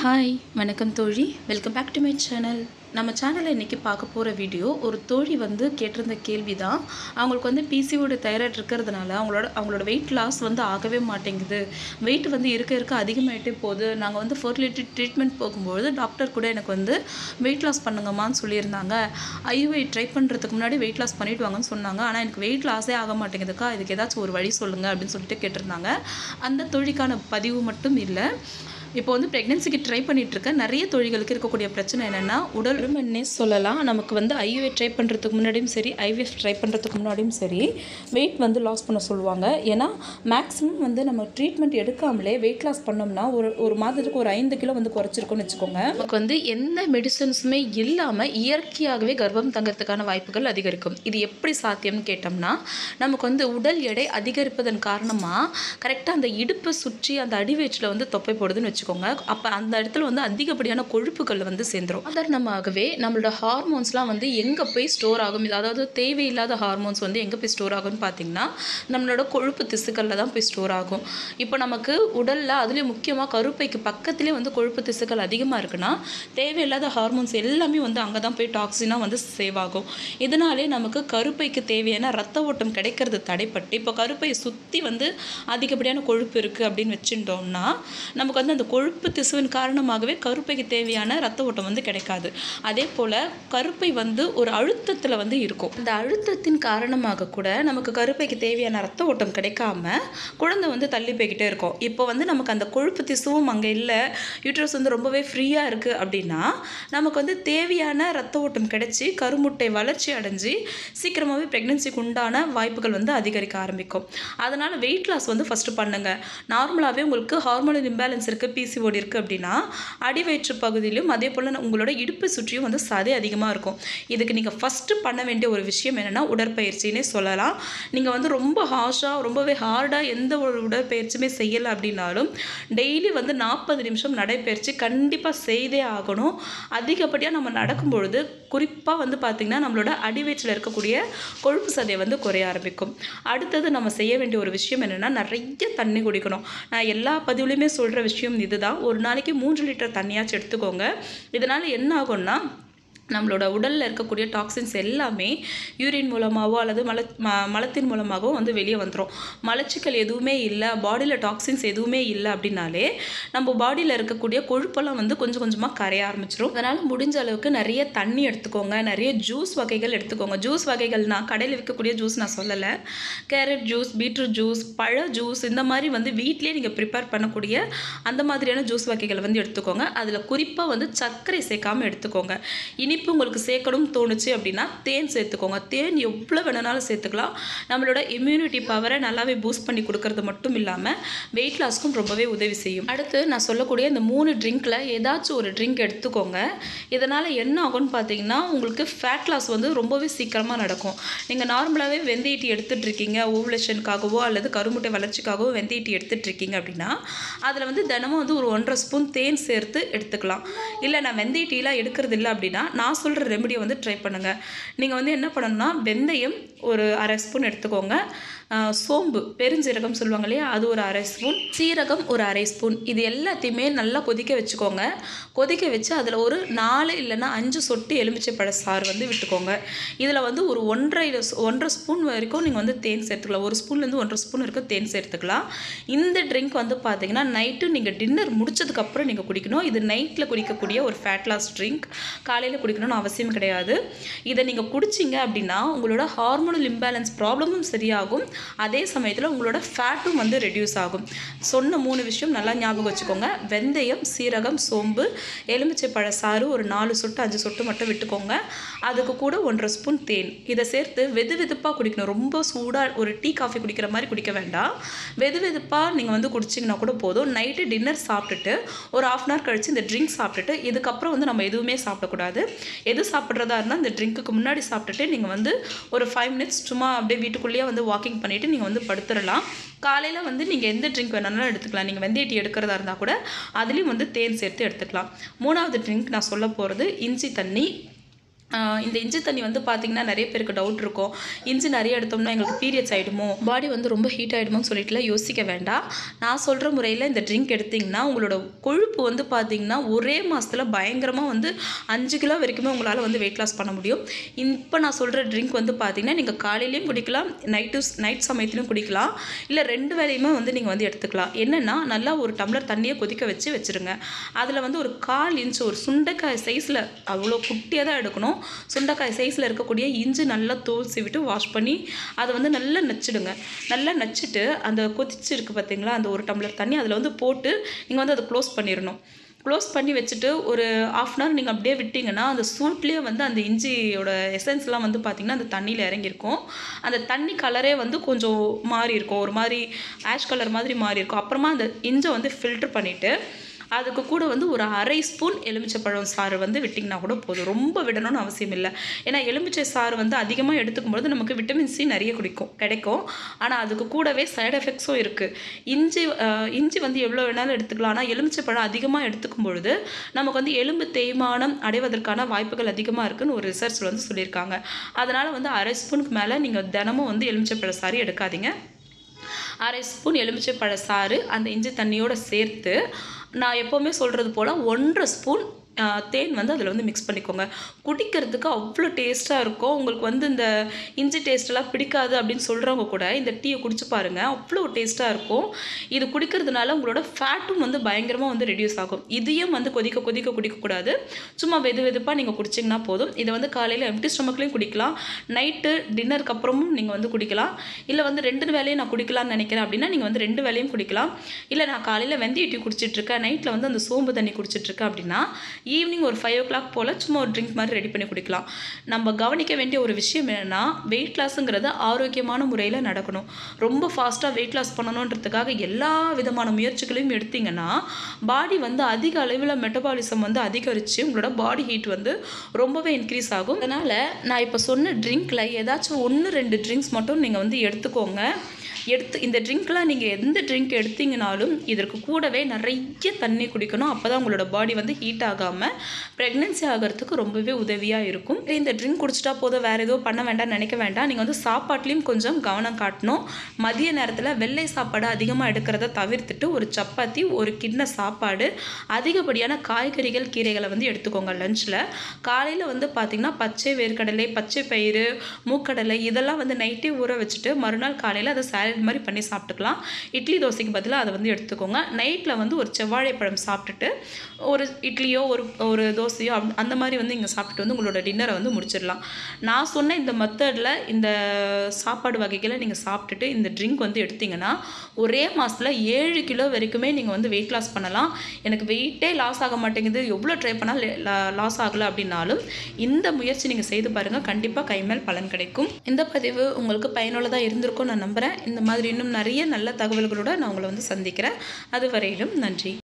hi வணக்கம் தோழி welcome back to my channel நம்ம சேனலில் இன்றைக்கி பார்க்க போகிற வீடியோ ஒரு தோழி வந்து கேட்டிருந்த கேள்வி தான் அவங்களுக்கு வந்து பிசிஓட தைராய்டு இருக்கிறதுனால அவங்களோட அவங்களோட வெயிட் லாஸ் வந்து ஆகவே மாட்டேங்குது வெயிட் வந்து இருக்க இருக்க அதிகமாகிட்டே போகுது நாங்கள் வந்து ஃபர்டிலிட்டி ட்ரீட்மெண்ட் போகும்போது டாக்டர் கூட எனக்கு வந்து வெயிட் லாஸ் பண்ணுங்கம்மான்னு சொல்லியிருந்தாங்க ஐயுஐ ட்ரை பண்ணுறதுக்கு முன்னாடி வெயிட் லாஸ் பண்ணிட்டு வாங்கன்னு சொன்னாங்க ஆனால் எனக்கு வெயிட் லாஸே ஆக மாட்டேங்குதுக்கா இதுக்கு ஏதாச்சும் ஒரு வழி சொல்லுங்கள் அப்படின்னு சொல்லிட்டு கேட்டிருந்தாங்க அந்த தொழிலுக்கான பதிவு மட்டும் இல்லை இப்போ வந்து ப்ரெக்னென்சிக்கு ட்ரை பண்ணிட்டு இருக்க நிறைய தொழில்களுக்கு இருக்கக்கூடிய பிரச்சனை என்னென்னா உடல் பருமன்னே சொல்லலாம் நமக்கு வந்து ஐயுஐ ட்ரை பண்ணுறதுக்கு முன்னாடியும் சரி ஐவிஎஃப் ட்ரை பண்ணுறதுக்கு முன்னாடியும் சரி வெயிட் வந்து லாஸ் பண்ண சொல்லுவாங்க ஏன்னா மேக்ஸிமம் வந்து நம்ம ட்ரீட்மெண்ட் எடுக்காமலே வெயிட் லாஸ் பண்ணோம்னா ஒரு ஒரு மாதத்துக்கு ஒரு ஐந்து கிலோ வந்து குறைச்சிருக்கோம்னு வச்சுக்கோங்க நமக்கு வந்து எந்த மெடிசன்ஸுமே இல்லாமல் இயற்கையாகவே கர்ப்பம் தங்கறதுக்கான வாய்ப்புகள் அதிகரிக்கும் இது எப்படி சாத்தியம்னு கேட்டோம்னா நமக்கு வந்து உடல் எடை அதிகரிப்பதன் காரணமாக கரெக்டாக அந்த இடுப்பை சுற்றி அந்த அடிவயிற்றில் வந்து தொப்பை போடுதுன்னு வச்சுக்கோங்க அப்போ அந்த இடத்துல வந்து அதிகப்படியான கொழுப்புகள் வந்து சேர்ந்துரும் சாதாரணமாகவே நம்மளோட ஹார்மோன்ஸ்லாம் வந்து எங்கே போய் ஸ்டோர் ஆகும் இது அதாவது தேவையில்லாத ஹார்மோன்ஸ் வந்து எங்கே போய் ஸ்டோர் ஆகும்னு பார்த்தீங்கன்னா நம்மளோட கொழுப்பு திசுக்களில் தான் போய் ஸ்டோர் ஆகும் இப்போ நமக்கு உடலில் அதுலேயும் முக்கியமாக கருப்பைக்கு பக்கத்துலேயே வந்து கொழுப்பு திசுக்கள் அதிகமாக இருக்குன்னா தேவையில்லாத ஹார்மோன்ஸ் எல்லாமே வந்து அங்கே தான் போய் டாக்ஸினாக வந்து சேவ் ஆகும் இதனாலே நமக்கு கருப்பைக்கு தேவையான ரத்த ஓட்டம் கிடைக்கிறது தடைப்பட்டு இப்போ கருப்பையை சுற்றி வந்து அதிகப்படியான கொழுப்பு இருக்குது அப்படின்னு வச்சுட்டோம்னா நமக்கு வந்து அந்த கொழுப்பு திசுவின் காரணமாகவே கருப்பைக்கு தேவையான ரத்த ஓட்டம் வந்து கிடைக்காது அதே போல் கருப்பை வந்து ஒரு அழுத்தத்தில் வந்து இருக்கும் அந்த அழுத்தத்தின் காரணமாக கூட நமக்கு கருப்பைக்கு தேவையான ரத்த ஓட்டம் கிடைக்காம குழந்தை வந்து தள்ளி போய்கிட்டே இருக்கும் இப்போ வந்து நமக்கு அந்த கொழுப்பு திசுவும் அங்கே இல்லை யூட்ரஸ் வந்து ரொம்பவே ஃப்ரீயாக இருக்குது அப்படின்னா நமக்கு வந்து தேவையான ரத்த ஓட்டம் கிடைச்சி கருமுட்டை வளர்ச்சி அடைஞ்சு சீக்கிரமாகவே ப்ரெக்னென்சிக்கு உண்டான வாய்ப்புகள் வந்து அதிகரிக்க ஆரம்பிக்கும் அதனால் வெயிட் லாஸ் வந்து ஃபஸ்ட்டு பண்ணுங்கள் நார்மலாகவே உங்களுக்கு ஹார்மோனல் இம்பேலன்ஸ் இருக்குது பிசிஓடி இருக்குது அப்படின்னா அடிவயிற்று பகுதியிலும் அதே போல் உங்களோட இடுப்பு சுற்றியும் வந்து சதை அதிகமாக இருக்கும் இதுக்கு நீங்கள் ஃபஸ்ட்டு பண்ண வேண்டிய ஒரு விஷயம் என்னென்னா உடற்பயிற்சினே சொல்லலாம் நீங்கள் வந்து ரொம்ப ஹார்ஷாக ரொம்பவே ஹார்டாக எந்த ஒரு உடற்பயிற்சியுமே செய்யலை அப்படின்னாலும் டெய்லி வந்து நாற்பது நிமிஷம் நடைப்பயிற்சி கண்டிப்பாக செய்தே ஆகணும் அதிகப்படியாக நம்ம நடக்கும் பொழுது குறிப்பாக வந்து பார்த்திங்கன்னா நம்மளோட அடிவயிற்றில் இருக்கக்கூடிய கொழுப்பு சதையை வந்து குறைய ஆரம்பிக்கும் அடுத்தது நம்ம செய்ய வேண்டிய ஒரு விஷயம் என்னென்னா நிறைய தண்ணி குடிக்கணும் நான் எல்லா பதிவுலையுமே சொல்கிற விஷயம் இதுதான் ஒரு நாளைக்கு மூன்று லிட்டர் தண்ணியாச்சும் எடுத்துக்கோங்க இதனால் என்ன ஆகும்னா நம்மளோட உடலில் இருக்கக்கூடிய டாக்ஸின்ஸ் எல்லாமே யூரின் மூலமாகவோ அல்லது மல ம மலத்தின் மூலமாகவோ வந்து வெளியே வந்துடும் மலச்சிக்கல் எதுவுமே இல்லை பாடியில் டாக்ஸின்ஸ் எதுவுமே இல்லை அப்படின்னாலே நம்ம பாடியில் இருக்கக்கூடிய கொழுப்பெல்லாம் வந்து கொஞ்சம் கொஞ்சமாக கரைய ஆரம்பிச்சிடும் அதனால் முடிஞ்ச அளவுக்கு நிறைய தண்ணி எடுத்துக்கோங்க நிறைய ஜூஸ் வகைகள் எடுத்துக்கோங்க ஜூஸ் வகைகள்னா கடையில் விற்கக்கூடிய ஜூஸ் நான் சொல்லலை கேரட் ஜூஸ் பீட்ரூட் ஜூஸ் பழ ஜூஸ் இந்த மாதிரி வந்து வீட்லேயே நீங்கள் ப்ரிப்பேர் பண்ணக்கூடிய அந்த மாதிரியான ஜூஸ் வகைகள் வந்து எடுத்துக்கோங்க அதில் குறிப்பாக வந்து சர்க்கரை சேர்க்காமல் எடுத்துக்கோங்க இனி இனிப்பு உங்களுக்கு சேர்க்கணும்னு தோணுச்சு அப்படின்னா தேன் சேர்த்துக்கோங்க தேன் எவ்வளோ வேணுனாலும் சேர்த்துக்கலாம் நம்மளோட இம்யூனிட்டி பவரை நல்லாவே பூஸ்ட் பண்ணி கொடுக்கறது மட்டும் இல்லாமல் வெயிட் லாஸ்க்கும் ரொம்பவே உதவி செய்யும் அடுத்து நான் சொல்லக்கூடிய இந்த மூணு ட்ரிங்க்கில் ஏதாச்சும் ஒரு ட்ரிங்க் எடுத்துக்கோங்க இதனால் என்ன ஆகும்னு பார்த்தீங்கன்னா உங்களுக்கு ஃபேட் லாஸ் வந்து ரொம்பவே சீக்கிரமாக நடக்கும் நீங்கள் நார்மலாகவே வெந்தய டீ எடுத்துகிட்டு இருக்கீங்க ஓவலேஷனுக்காகவோ அல்லது கருமுட்டை வளர்ச்சிக்காகவோ வெந்தய டீ எடுத்துகிட்டு இருக்கீங்க அப்படின்னா அதில் வந்து தினமும் வந்து ஒரு ஒன்றரை ஸ்பூன் தேன் சேர்த்து எடுத்துக்கலாம் இல்லை நான் வெந்தய டீலாம் எடுக்கிறது இல்லை அப்படின்னா நான் சொல்கிற ரெமடியை வந்து ட்ரை பண்ணுங்கள் நீங்கள் வந்து என்ன பண்ணணும்னா வெந்தயம் ஒரு அரை ஸ்பூன் எடுத்துக்கோங்க சோம்பு பெருஞ்சீரகம் சொல்லுவாங்க இல்லையா அது ஒரு அரை ஸ்பூன் சீரகம் ஒரு அரை ஸ்பூன் இது எல்லாத்தையுமே நல்லா கொதிக்க வச்சுக்கோங்க கொதிக்க வச்சு அதில் ஒரு நாலு இல்லைன்னா அஞ்சு சொட்டு எலுமிச்சை பழ சாறு வந்து விட்டுக்கோங்க இதில் வந்து ஒரு ஒன்றரை ஒன்றரை ஸ்பூன் வரைக்கும் நீங்கள் வந்து தேன் சேர்த்துக்கலாம் ஒரு ஸ்பூன்லேருந்து ஒன்றரை ஸ்பூன் வரைக்கும் தேன் சேர்த்துக்கலாம் இந்த ட்ரிங்க் வந்து பார்த்தீங்கன்னா நைட்டு நீங்கள் டின்னர் முடிச்சதுக்கப்புறம் நீங்கள் குடிக்கணும் இது நைட்டில் குடிக்கக்கூடிய ஒரு ஃபேட் லாஸ் ட்ரிங்க் காலையில் குடிக்கணும்னு அவசியம் கிடையாது இதை நீங்கள் குடிச்சிங்க அப்படின்னா உங்களோட ஹார்மோனல் இம்பேலன்ஸ் ப்ராப்ளமும் சரியாகும் அதே சமயத்தில் உங்களோட ஃபேட்டும் வந்து ரெடியூஸ் ஆகும் சொன்ன மூணு விஷயம் நல்லா ஞாபகம் வச்சுக்கோங்க வெந்தயம் சீரகம் சோம்பு எலுமிச்சை பழ சாறு ஒரு நாலு சொட்டு அஞ்சு சொட்டு மட்டும் விட்டுக்கோங்க அதுக்கு கூட ஒன்றரை ஸ்பூன் தேன் இதை சேர்த்து வெது வெதுப்பாக குடிக்கணும் ரொம்ப சூடாக ஒரு டீ காஃபி குடிக்கிற மாதிரி குடிக்க வேண்டாம் வெது வெதுப்பாக நீங்கள் வந்து குடிச்சிங்கன்னா கூட போதும் நைட்டு டின்னர் சாப்பிட்டுட்டு ஒரு ஆஃப் அன் ஹவர் கழித்து இந்த ட்ரிங்க் சாப்பிட்டுட்டு இதுக்கப்புறம் வந்து நம்ம எதுவுமே சாப்பிடக்கூடாது எது சாப்பிட்றதா இருந்தால் இந்த ட்ரிங்க்குக்கு முன்னாடி சாப்பிட்டுட்டு நீங்கள் வந்து ஒரு ஃபைவ் மினிட்ஸ் சும்மா அப்படியே வீட்டுக்குள்ளேயே வந்து வாக்கிங் பண்ணிவிட்டு நீங்கள் வந்து படுத்துடலாம் காலையில் வந்து நீங்கள் எந்த ட்ரிங்க் வேணாலும் எடுத்துக்கலாம் நீங்கள் வெந்தய டீ எடுக்கிறதா இருந்தால் கூட அதுலேயும் வந்து தேன் சேர்த்து எடுத்துக்கலாம் மூணாவது ட்ரிங்க் நான் சொல்ல போகிறது இஞ்சி தண்ணி ஆஹ் இந்த இஞ்சி தண்ணி வந்து பார்த்திங்கன்னா நிறைய பேருக்கு டவுட் இருக்கும் இஞ்சி நிறைய எடுத்தோம்னா எங்களுக்கு பீரியட்ஸ் ஆகிடுமோ பாடி வந்து ரொம்ப ஹீட் ஆகிடுமோன்னு சொல்லிட்டுலாம் யோசிக்க வேண்டாம் நான் சொல்கிற முறையில் இந்த ட்ரிங்க் எடுத்திங்கன்னா உங்களோட கொழுப்பு வந்து பார்த்திங்கன்னா ஒரே மாதத்தில் பயங்கரமாக வந்து அஞ்சு கிலோ வரைக்குமே உங்களால் வந்து வெயிட் லாஸ் பண்ண முடியும் இப்போ நான் சொல்கிற ட்ரிங்க் வந்து பார்த்திங்கன்னா நீங்கள் காலையிலையும் குடிக்கலாம் நைட்டு நைட் சமயத்துலையும் குடிக்கலாம் இல்லை ரெண்டு வேலையுமே வந்து நீங்கள் வந்து எடுத்துக்கலாம் என்னென்னா நல்லா ஒரு டம்ளர் தண்ணியை கொதிக்க வச்சு வச்சுருங்க அதில் வந்து ஒரு கால் இன்ச் ஒரு சுண்டைக்காய் சைஸில் அவ்வளோ குட்டியாக தான் எடுக்கணும் சுண்டைக்காய் சைஸில் இருக்கக்கூடிய இஞ்சி நல்லா தோல் சீவிட்டு வாஷ் பண்ணி அதை வந்து நல்லா நச்சிடுங்க நல்லா நச்சிட்டு அந்த கொதிச்சு இருக்குது பார்த்தீங்களா அந்த ஒரு டம்ளர் தண்ணி அதில் வந்து போட்டு நீங்கள் வந்து அதை க்ளோஸ் பண்ணிடணும் க்ளோஸ் பண்ணி வச்சுட்டு ஒரு ஆஃப் அன் ஹவர் நீங்கள் அப்படியே விட்டிங்கன்னா அந்த சூட்லேயே வந்து அந்த இஞ்சியோட எசன்ஸ்லாம் வந்து பார்த்திங்கன்னா அந்த தண்ணியில் இறங்கியிருக்கும் அந்த தண்ணி கலரே வந்து கொஞ்சம் மாறி இருக்கும் ஒரு மாதிரி ஆஷ் கலர் மாதிரி மாறி இருக்கும் அப்புறமா அந்த இஞ்சை வந்து ஃபில்ட்ரு பண்ணிவிட்டு அதுக்கு கூட வந்து ஒரு அரை ஸ்பூன் எலுமிச்சைப்பழம் சாறு வந்து விட்டிங்கன்னா கூட போதும் ரொம்ப விடணும்னு அவசியம் இல்லை ஏன்னா எலுமிச்சை சாறு வந்து அதிகமாக எடுத்துக்கும்பொழுது நமக்கு விட்டமின் சி நிறைய குடிக்கும் கிடைக்கும் ஆனால் அதுக்கு கூடவே சைடு எஃபெக்ட்ஸும் இருக்குது இஞ்சி அஹ், இஞ்சி வந்து எவ்வளோ வேணாலும் எடுத்துக்கலாம் ஆனால் எலுமிச்சைப்பழம் அதிகமாக எடுத்துக்கும் பொழுது நமக்கு வந்து எலும்பு தேய்மானம் அடைவதற்கான வாய்ப்புகள் அதிகமாக இருக்குன்னு ஒரு ரிசர்ச்சில் வந்து சொல்லியிருக்காங்க அதனால் வந்து அரை ஸ்பூனுக்கு மேலே நீங்கள் தினமும் வந்து எலுமிச்சைப்பழ சாறு எடுக்காதீங்க அரை ஸ்பூன் எலுமிச்சை சாறு அந்த இஞ்சி தண்ணியோடு சேர்த்து நான் எப்போவுமே சொல்கிறது போல் ஒன்றரை ஸ்பூன் ஆஹ், தேன் வந்து அதில் வந்து மிக்ஸ் பண்ணிக்கோங்க குடிக்கிறதுக்கு அவ்வளோ டேஸ்ட்டாக இருக்கும் உங்களுக்கு வந்து இந்த இஞ்சி டேஸ்ட்டெல்லாம் பிடிக்காது அப்படின்னு சொல்கிறவங்க கூட இந்த டீயை குடிச்சு பாருங்கள் அவ்வளோ டேஸ்ட்டாக இருக்கும் இது குடிக்கிறதுனால உங்களோட ஃபேட்டும் வந்து பயங்கரமாக வந்து ரெடியூஸ் ஆகும் இதையும் வந்து கொதிக்க கொதிக்க குடிக்கக்கூடாது சும்மா வெது வெதுப்பாக நீங்கள் குடிச்சிங்கன்னா போதும் இதை வந்து காலையில் எம்டி ஸ்டொமக்லேயும் குடிக்கலாம் நைட்டு டின்னருக்கு அப்புறமும் நீங்கள் வந்து குடிக்கலாம் இல்லை வந்து ரெண்டு வேலையும் நான் குடிக்கலாம்னு நினைக்கிறேன் அப்படின்னா நீங்கள் வந்து ரெண்டு வேலையும் குடிக்கலாம் இல்லை நான் காலையில் வெந்தய டீ குடிச்சிட்ருக்கேன் நைட்டில் வந்து அந்த சோம்பு தண்ணி குடிச்சிட்ருக்கேன் அப்படின்னா ஈவினிங் ஒரு ஃபைவ் ஓ கிளாக் போல் சும்மா ஒரு ட்ரிங்க் மாதிரி ரெடி பண்ணி குடிக்கலாம் நம்ம கவனிக்க வேண்டிய ஒரு விஷயம் என்னென்னா வெயிட் லாஸுங்கிறது ஆரோக்கியமான முறையில் நடக்கணும் ரொம்ப ஃபாஸ்ட்டாக வெயிட் லாஸ் பண்ணணுன்றதுக்காக எல்லா விதமான முயற்சிகளையும் எடுத்தீங்கன்னா பாடி வந்து அதிக அளவில் மெட்டபாலிசம் வந்து அதிகரித்து உங்களோட பாடி ஹீட் வந்து ரொம்பவே இன்க்ரீஸ் ஆகும் அதனால் நான் இப்போ சொன்ன ட்ரிங்க்கில் ஏதாச்சும் ஒன்று ரெண்டு ட்ரிங்க்ஸ் மட்டும் நீங்கள் வந்து எடுத்துக்கோங்க எடுத்து இந்த ட்ரிங்க்லாம் நீங்கள் எந்த ட்ரிங்க் எடுத்தீங்கனாலும் இதற்கு கூடவே நிறைய தண்ணி குடிக்கணும் அப்போ தான் உங்களோட பாடி வந்து ஹீட் ஆகாமல் ப்ரெக்னென்சி ஆகிறதுக்கு ரொம்பவே உதவியாக இருக்கும் இந்த ட்ரிங்க் குடிச்சிட்டா போதும் வேறு எதுவும் பண்ண வேண்டாம் நினைக்க வேண்டாம் நீங்கள் வந்து சாப்பாட்லேயும் கொஞ்சம் கவனம் காட்டணும் மதிய நேரத்தில் வெள்ளை சாப்பாடு அதிகமாக எடுக்கிறத தவிர்த்துட்டு ஒரு சப்பாத்தி ஒரு கிண்ண சாப்பாடு அதிகப்படியான காய்கறிகள் கீரைகளை வந்து எடுத்துக்கோங்க லஞ்சில் காலையில் வந்து பார்த்திங்கன்னா பச்சை வேர்க்கடலை பச்சை பயிறு மூக்கடலை இதெல்லாம் வந்து நைட்டே ஊற வச்சுட்டு மறுநாள் காலையில் அதை சாலட் மாதிரி பண்ணி சாப்பிட்டுக்கலாம் இட்லி தோசைக்கு பதிலாக அதை வந்து எடுத்துக்கோங்க நைட்டில் வந்து ஒரு செவ்வாழைப்பழம் சாப்பிட்டுட்டு ஒரு இட்லியோ ஒரு ஒரு தோசையோ அப்- அந்த மாதிரி வந்து இங்கே சாப்பிட்டுட்டு வந்து உங்களோட டின்னரை வந்து முடிச்சிடலாம் நான் சொன்ன இந்த மெத்தடில் இந்த சாப்பாடு வகைகளை நீங்கள் சாப்பிட்டுட்டு இந்த ட்ரிங்க் வந்து எடுத்தீங்கன்னா ஒரே மாதத்தில் ஏழு கிலோ வரைக்குமே நீங்கள் வந்து வெயிட் லாஸ் பண்ணலாம் எனக்கு வெயிட்டே லாஸ் ஆக மாட்டேங்குது எவ்வளோ ட்ரை பண்ணாலும் லாஸ் ஆகலை அப்படின்னாலும் இந்த முயற்சி நீங்கள் செய்து பாருங்கள் கண்டிப்பாக கைமேல் பலன் கிடைக்கும் இந்த பதிவு உங்களுக்கு பயனுள்ளதாக இருந்திருக்கும் நான் நம்புகிறேன் இந்த மாதிரி இன்னும் நிறைய நல்ல தகவல்களோட நான் உங்களை வந்து சந்திக்கிறேன் அதுவரையிலும் நன்றி